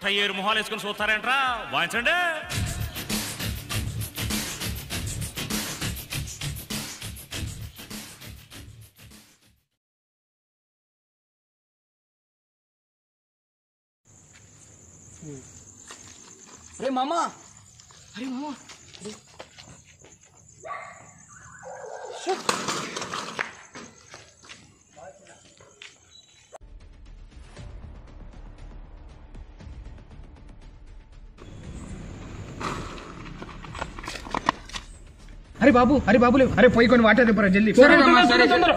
అట్ట ఏరు మొహాలు వేసుకుని చూస్తారేంట్రా వాయించండి అరే మామా అరే మామా అరే బాబు అరే బాబు లేవు అరే పోయి కొన్ని వాటర్ తెప్పరా జల్దీ సరే మామా, సరే, సరే.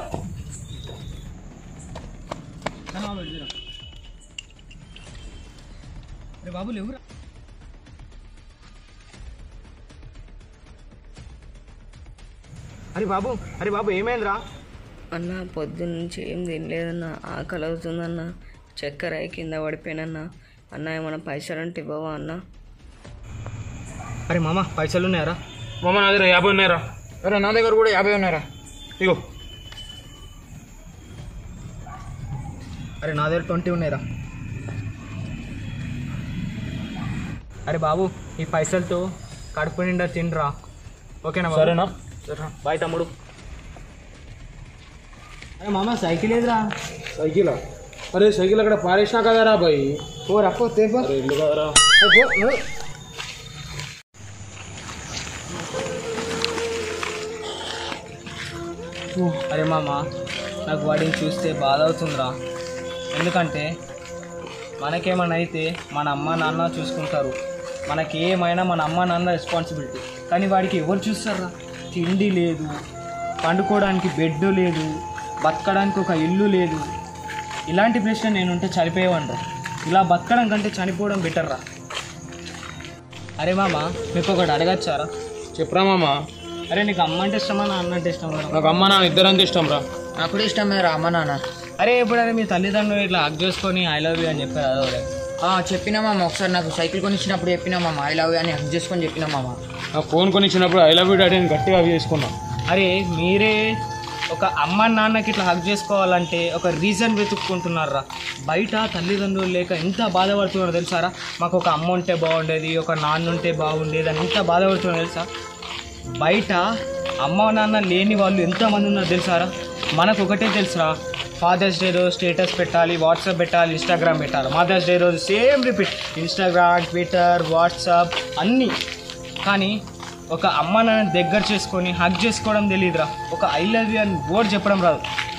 అరే బాబు లేవురా అరే బాబు అరే బాబు ఏమైందిరా అన్న పొద్దున్నుంచి ఏం తినలేదన్న ఆకలి అవుతుందన్న చక్కెర అయి కింద పడిపోయినన్న అన్న ఏమైనా పైసలు అంటే ఇవ్వవా అన్న అరే మామ పైసలు ఉన్నాయరా మామ నా దగ్గర యాభై ఉన్నాయరా అరే నా దగ్గర కూడా యాభై ఉన్నారా ఇగో అరే నా దగ్గర ట్వంటీ ఉన్నాయిరా అరే బాబు ఈ పైసలతో కడుపు నిండా తినరా ఓకేనా బాబు? సరేనా సరేనా బాయ్ తమ్ముడు అరే మామ సైకిల్ ఏదిరా సైకిల్ అరే సైకిల్ అక్కడ పారేసినా కదరా బాయ్ పో రప్పో తేపో అరే ఇల్లు కదరా అరే మామ నాకు వాడిని చూస్తే బాధ అవుతుందిరా ఎందుకంటే మనకేమైనా అయితే మన అమ్మ నాన్న చూసుకుంటారు మనకి ఏమైనా మన అమ్మ నాన్న రెస్పాన్సిబిలిటీ కానీ వాడికి ఎవరు చూస్తారా తిండి లేదు పండుకోవడానికి బెడ్ లేదు బతకడానికి ఒక ఇల్లు లేదు ఇలాంటి ప్లేస్లో నేనుంటే చనిపోయేవాడిరా ఇలా బతకడం కంటే చనిపోవడం బెటర్ రా అరే మామ మీకు ఒకటి అడగచ్చారా చెప్పరా మామ అరే నీకు అమ్మ అంటే ఇష్టమా నాన్న అంటే ఇష్టమా నాకు అమ్మ నాన్న ఇద్దరంతా ఇష్టం రా నాకు కూడా ఇష్టమే రా అమ్మ నాన్న అరే ఎప్పుడైనా మీ తల్లిదండ్రులు ఇట్లా హక్ చేసుకొని ఐ లవ్ యూ అని చెప్పారు అదే చెప్పినా మామ ఒకసారి నాకు సైకిల్ కొనిచ్చినప్పుడు చెప్పినా మామ ఐ లవ్ అని హక్ చేసుకొని చెప్పినా మామ నా ఫోన్ కొని ఇచ్చినప్పుడు ఐ లవ్ యూ డాడీ అని గట్టిగా అవి చేసుకున్నా అరే మీరే ఒక అమ్మ నాన్నకి ఇట్లా హక్ చేసుకోవాలంటే ఒక రీజన్ వెతుక్కుంటున్నారా బయట తల్లిదండ్రులు లేక ఎంత బాధపడుతున్నారో తెలుసారా మాకు ఒక అమ్మ ఉంటే బాగుండేది ఒక నాన్న ఉంటే బాగుండేది అని ఎంత బాధపడుతున్నారో తెలుసా బయట అమ్మ నాన్న లేని వాళ్ళు ఎంతమంది ఉన్నారో తెలుసారా మనకు ఒకటే తెలుసురా ఫాదర్స్ డే రోజు స్టేటస్ పెట్టాలి వాట్సాప్ పెట్టాలి ఇన్స్టాగ్రామ్ పెట్టాలి మదర్స్ డే రోజు same repeat Instagram Twitter WhatsApp అన్నీ కానీ ఒక అమ్మ నాన్న దగ్గర చేసుకొని హగ్ చేసుకోవడం తెలియదురా ఒక ఐ లవ్ యూ అని వర్డ్ చెప్పడం రాదు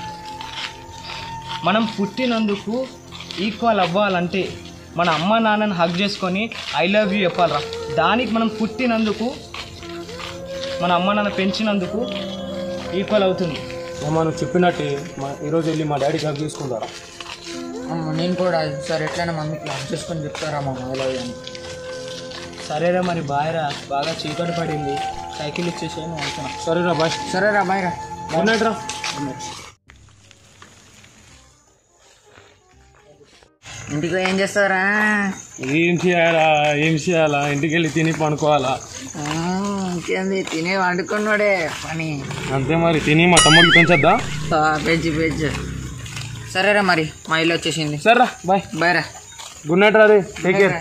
మనం పుట్టినందుకు ఈక్వల్ అవ్వాలంటే మన అమ్మ నాన్నని హగ్ చేసుకొని ఐ లవ్ యూ చెప్పాలరా దానికి మనం పుట్టినందుకు మన అమ్మ నాన్న పెంచినందుకు ఈక్వల్ అవుతుంది మామ నువ్వు చెప్పినట్టే మా ఈరోజు వెళ్ళి మా డాడీ హక్ చేసుకుంటారా అమ్మ, నేను కూడా సార్ ఎట్లైనా మమ్మీకి హక్ చేసుకొని చెప్తారా మామ ఐ లవ్ అని సరేరా మరి బాయ్రా బాగా చీకటి పడింది సైకిల్ ఇచ్చేసేయను అనుకున్నా సరేరా బాయ్ సరే రా బాయ్ రా గుడ్ నైట్ రా ఇంటికి పోయి ఏం చేస్తారా ఏం చేయాలా ఏం చేయాలా ఇంటికి వెళ్ళి తిని పనుకోవాలా ఇంకేంది తినే వండుకున్నాడే పని అంతే మరి తిని మా తమ్ముడికి పెంచద్దా పెంచి పెంచి సరేరా మరి మా ఇల్లు వచ్చేసింది సరేరా బాయ్ బాయ్ రా గుడ్ నైట్ రా రే టేక్ కేర్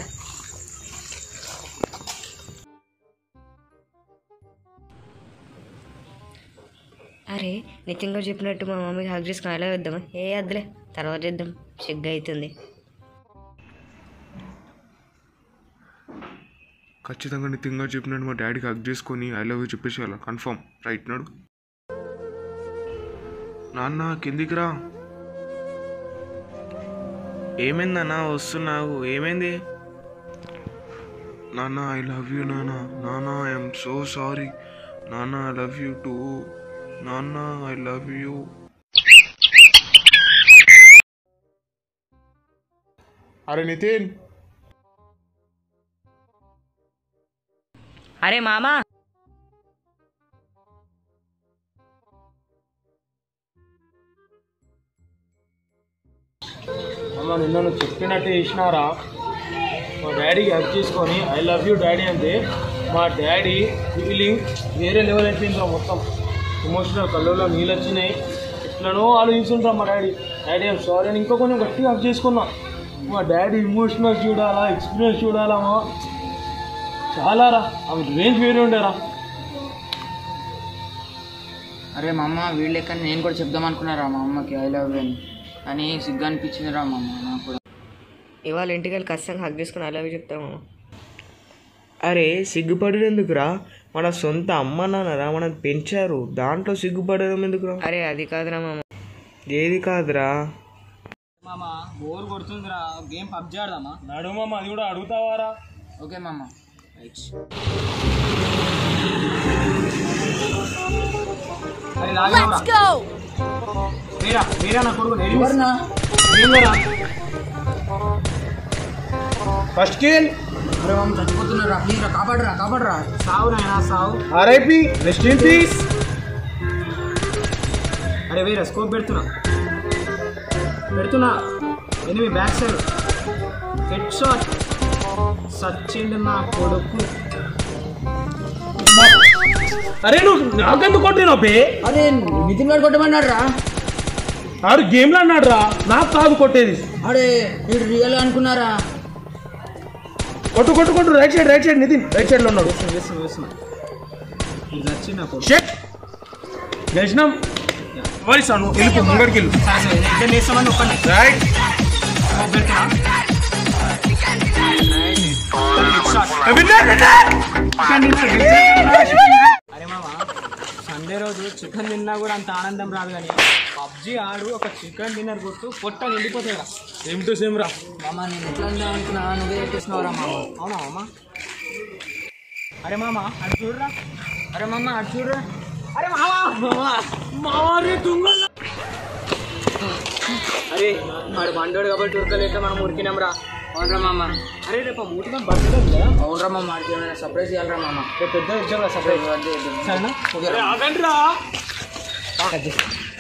అరే నితిన్ గారు చెప్పినట్టు మా మమ్మీకి హక్ చేసుకుని ఎలా వేద్దామా ఏ వద్దులే తర్వాత చేద్దాం సిగ్గు అవుతుంది ఖచ్చితంగా నితిన్ గారు చెప్పినట్టు మా డాడీకి హక్ చేసుకొని ఐ లవ్ యూ చెప్పేసి అలా కన్ఫర్మ్ రైట్ నాడు నాన్న కిందికి రా ఏమైందన్నా వస్తున్నావు ఏమైంది నాన్న ఐ లవ్ యూ నాన్న నాన్న ఐఎమ్ సో సారీ నాన్న ఐ లవ్ యూ టూ నాన్న ఐ లవ్ యూ అరే నితిన్ అరే మామా అమ్మ నిన్న నువ్వు చెప్పినట్టు చేసినారా మా డాడీకి హెల్ప్ చేసుకొని ఐ లవ్ యూ డాడీ అంటే మా డాడీ ఫీలింగ్ వేరే లెవెల్ అయిపోయిందిరా మొత్తం ఎమోషనల్ కళ్ళలో నీళ్ళు వచ్చినాయి ఎట్లనో ఆలోచిస్తుంటాం మా డాడీ డాడీ ఐమ్ సారీ అని ఇంకో కొంచెం గట్టిగా హక్ చేసుకున్నా మా డాడీ ఇమోషనల్ చూడాలా ఎక్స్పీరియన్స్ చూడాలా మా చాలా రా అవి రేంజ్ వేరే ఉండేరా అరే మా అమ్మ వీళ్ళ లెక్క నేను కూడా చెప్దాం అనుకున్నారా మా అమ్మకి ఐ లవ్ యూ అని కానీ సిగ్గు అనిపించిందిరా మా అమ్మ నాకు కూడా ఇవాళ ఇంటికి వెళ్ళి ఖచ్చితంగా హక్ చేసుకుని అలా చెప్తాము అరే సిగ్గుపడేందుకురా మన సొంత అమ్మ నాన్నరా మనం పెంచారు దాంట్లో సిగ్గుపడడం ఎందుకురా అరే అది కాదురా మామ ఏది కాదురా మామ బోర్ కొడుతుందిరా గేమ్ పబ్జి ఆడదామా నడు మామ అది కూడా అడుగుతావారా ఓకే మామ అరే లాగేరా మీరా మీరా నా కొడుకు నేను ఎవరినా ఫస్ట్ కిల్ అరే మామ చచ్చిపోతున్నారా ప్లీజ్ రా కాపాడరా కాపాడరా సావు నాయనా సావు ఆర్ఐపి రెస్ట్ ఇన్ పీస్ అరే వీరా స్కోప్ పెడుతున్నా పెడుతున్నా ఎనిమిది బ్యాక్ సైడ్ హెడ్ షాట్ సచ్చిండు నా కొడుకు అరే నువ్వు నాకెందుకు కొట్టినావు పే అరే నితిన్ గారు కొట్టమన్నాడు రా ఆడు గేమ్లో అన్నాడు రా నాకు కాదు కొట్టేది అరే వీడు రియల్ అనుకున్నారా కొట్టు కొట్టు కొట్టు right side right side Nithin right side లో ఉన్నాడు వేస్తున్నా వేస్తున్నా ఇది నచ్చింది నా కొడుకు షెట్ గెలిచినాం మరి సాను వెళ్ళిపో ముంగడికి వెళ్ళు సరే సరే ఇద్దరు వేస్తామని ఒక్కనే రైట్ స్కోప్ పెడుతున్నా అరే మామ సండే రోజు చికెన్ తిన్నా కూడా అంత ఆనందం రాదు కానీ పబ్జి ఆడు ఒక చికెన్ డిన్నర్ గుర్తు పొట్ట నిండిపోతాయి రా సేమ్ టు సేమ్ రా మామ నేను ఎట్లా ఉందా అనుకున్నా నువ్వే ఎట్టేసినావురా మామ అవునా మామ అరే మామ అటు చూడరా అరే మామ అటు చూడరా అరే మామ అరే వాడు బండోడు కాబట్టి ఉరకలేక మనం ఉరికినాం రా అవునరా మామ అరే రేపు మూటిగా బర్త్డే ఉందా అవునరా మామ ఆడికి ఏమైనా సర్ప్రైజ్ ఇవ్వాలరా మామ రేపు పెద్ద ఇచ్చాం సపరేట్ అదే, అదే. సరేనా ఓకే రా. ఆగండి రా కట్ చేసి